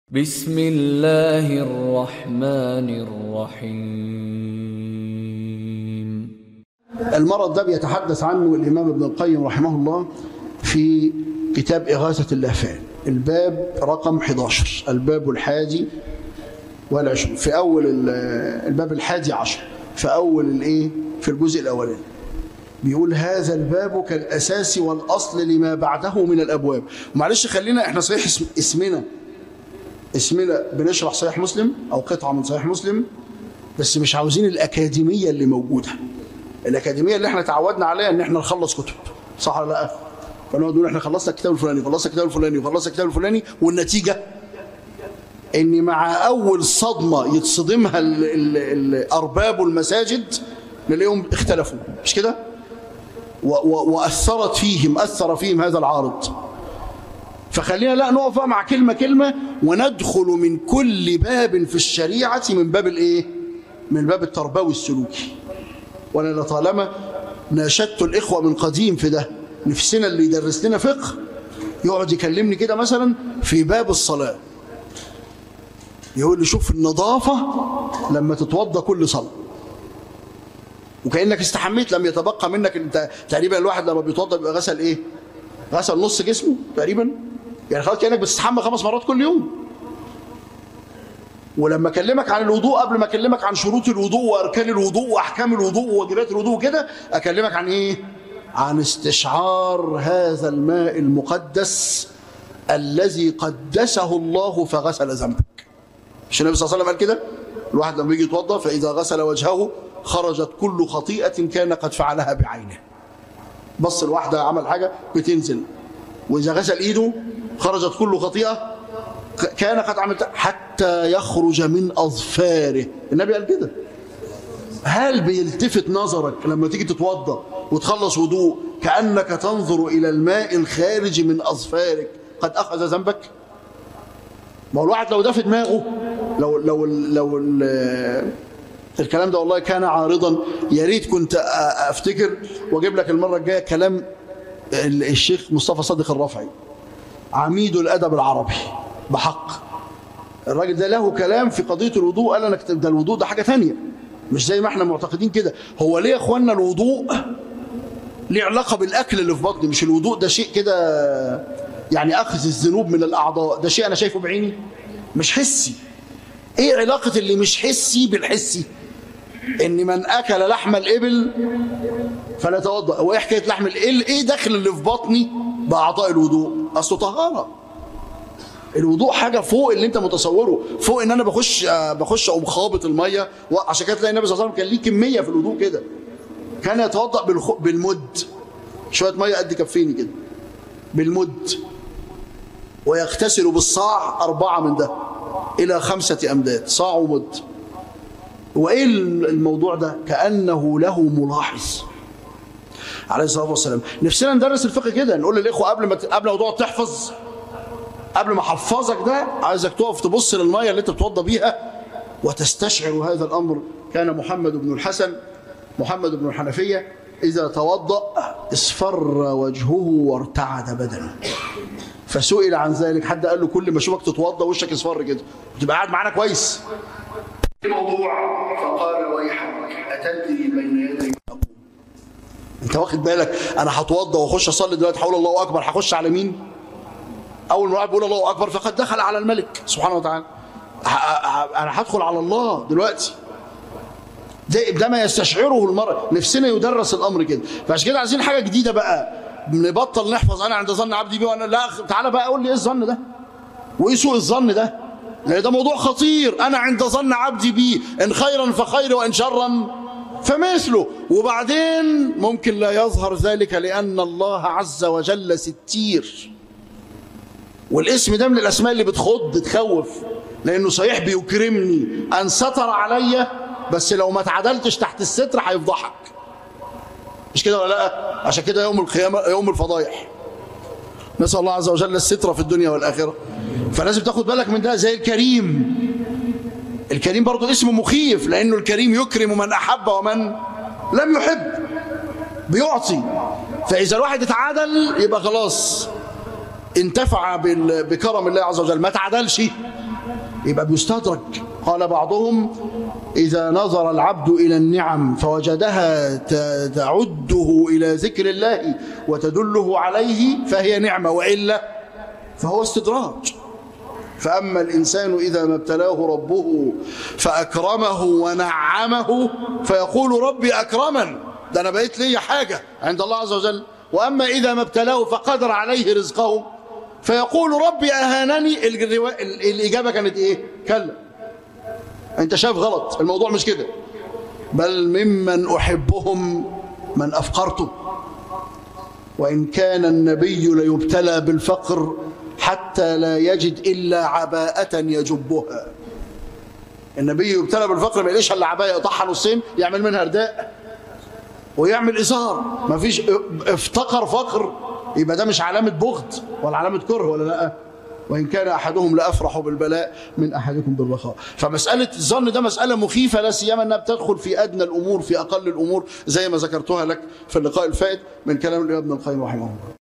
بسم الله الرحمن الرحيم المرض ده بيتحدث عنه الإمام ابن القيم رحمه الله في كتاب إغاثة اللهفان الباب رقم 11 الباب الحادي والعشرون في أول ال- الباب الحادي عشر في أول الإيه في الجزء الأولاني بيقول هذا الباب كالأساس والأصل لما بعده من الأبواب معلش خلينا إحنا صحيح اسم اسمنا اسمنا بنشرح صحيح مسلم أو قطعة من صحيح مسلم بس مش عاوزين الأكاديمية اللي موجودة الأكاديمية اللي احنا تعودنا عليها إن احنا نخلص كتب صح ولا لا؟ فنقعد نقول احنا خلصنا الكتاب الفلاني خلصنا الكتاب الفلاني وخلصنا الكتاب الفلاني والنتيجة ان مع اول صدمه يتصدمها ال- ال- ال- ارباب المساجد نلاقيهم اختلفوا مش كده و- و- واثرت فيهم اثر فيهم هذا العارض فخلينا لا نقف بقى مع كلمه كلمه وندخل من كل باب في الشريعه من باب الايه من باب التربوي السلوكي وانا لطالما ناشدت الاخوه من قديم في ده نفسنا اللي يدرس لنا فقه يقعد يكلمني كده مثلا في باب الصلاه يقول لي شوف النظافة لما تتوضى كل صلاة وكأنك استحميت لم يتبقى منك انت تقريبا الواحد لما بيتوضى بيبقى غسل ايه غسل نص جسمه تقريبا يعني خلاص كأنك بتستحمى خمس مرات كل يوم ولما اكلمك عن الوضوء قبل ما اكلمك عن شروط الوضوء واركان الوضوء واحكام الوضوء وواجبات الوضوء كده اكلمك عن ايه عن استشعار هذا الماء المقدس الذي قدسه الله فغسل ذنبك مش النبي صلى الله عليه وسلم قال كده الواحد لما يجي يتوضا فاذا غسل وجهه خرجت كل خطيئه كان قد فعلها بعينه بص الواحده عمل حاجه بتنزل واذا غسل ايده خرجت كل خطيئه ك- كان قد عملت حتى يخرج من اظفاره النبي قال كده هل بيلتفت نظرك لما تيجي تتوضا وتخلص وضوء كانك تنظر الى الماء الخارج من اظفارك قد اخذ ذنبك ما هو الواحد لو ده في دماغه لو لو لو ال- الكلام ده والله كان عارضا يا ريت كنت أ- افتكر واجيب لك المره الجايه كلام ال- الشيخ مصطفى صادق الرافعي عميد الادب العربي بحق الراجل ده له كلام في قضيه الوضوء قال انا كتب- ده الوضوء ده حاجه ثانيه مش زي ما احنا معتقدين كده هو ليه يا اخوانا الوضوء ليه علاقه بالاكل اللي في بطني مش الوضوء ده شيء كده يعني اخذ الذنوب من الاعضاء ده شيء انا شايفه بعيني مش حسي ايه علاقه اللي مش حسي بالحسي ان من اكل لحم الابل فلا يتوضا هو ايه حكايه لحم الابل ايه دخل اللي في بطني باعضاء الوضوء اصله طهاره الوضوء حاجه فوق اللي انت متصوره فوق ان انا بخش آه، بخش اقوم خابط الميه وعشان كده تلاقي النبي صلى الله عليه وسلم كان ليه كميه في الوضوء كده كان يتوضا بالخ... بالمد شويه ميه قد كفيني كده بالمد ويغتسل بالصاع أربعة من ده إلى خمسة أمداد صاع ومد وإيه الموضوع ده كأنه له ملاحظ عليه الصلاة والسلام نفسنا ندرس الفقه كده نقول للإخوة قبل ما ت- قبل ما تقعد تحفظ قبل ما احفظك ده عايزك تقف تبص للمية اللي انت بتوضى بيها وتستشعر هذا الأمر كان محمد بن الحسن محمد بن الحنفية إذا توضأ اصفر وجهه وارتعد بدنه فسئل عن ذلك حد قال له كل ما اشوفك تتوضا وشك يصفر كده وتبقى قاعد معانا كويس الموضوع فقال ويحك اتدري بين يدي أقوم. انت واخد بالك انا هتوضا واخش اصلي دلوقتي هقول الله اكبر هخش على مين اول ما الواحد بيقول الله اكبر فقد دخل على الملك سبحانه وتعالى ه- ه- انا هدخل على الله دلوقتي ده ده ما يستشعره المرء نفسنا يدرس الامر كده فعشان كده عايزين حاجه جديده بقى نبطل نحفظ انا عند ظن عبدي بي وانا لا تعالى بقى قول لي ايه الظن ده وايه سوء الظن ده لان ده موضوع خطير انا عند ظن عبدي بي ان خيرا فخير وان شرا فمثله وبعدين ممكن لا يظهر ذلك لان الله عز وجل ستير والاسم ده من الاسماء اللي بتخض تخوف لانه صحيح بيكرمني ان ستر عليا بس لو ما اتعدلتش تحت الستر هيفضحك مش كده ولا لا عشان كده يوم القيامه يوم الفضايح نسال الله عز وجل الستر في الدنيا والاخره فلازم تاخد بالك من ده زي الكريم الكريم برضه اسمه مخيف لانه الكريم يكرم من احب ومن لم يحب بيعطي فاذا الواحد اتعادل يبقى خلاص انتفع بال- بكرم الله عز وجل ما تعدلش يبقى بيستدرك قال بعضهم إذا نظر العبد إلى النعم فوجدها ت- تعده إلى ذكر الله وتدله عليه فهي نعمة وإلا فهو استدراج فأما الإنسان إذا ما ابتلاه ربه فأكرمه ونعمه فيقول ربي أكرمن ده أنا بقيت لي حاجة عند الله عز وجل وأما إذا ما ابتلاه فقدر عليه رزقه فيقول ربي أهانني الروا- ال- الإجابة كانت إيه؟ كلا أنت شايف غلط الموضوع مش كده بل ممن أحبهم من أفقرته وإن كان النبي ليبتلى بالفقر حتى لا يجد إلا عباءة يجبها النبي يبتلى بالفقر ما يلاقيش الا عبايه يقطعها نصين يعمل منها رداء ويعمل ازار ما فيش افتقر فقر يبقى ده مش علامه بغض ولا علامه كره ولا لا وان كان احدهم لافرح بالبلاء من احدكم بالرخاء فمساله الظن ده مساله مخيفه لا سيما انها بتدخل في ادنى الامور في اقل الامور زي ما ذكرتها لك في اللقاء الفائت من كلام الامام ابن القيم رحمه الله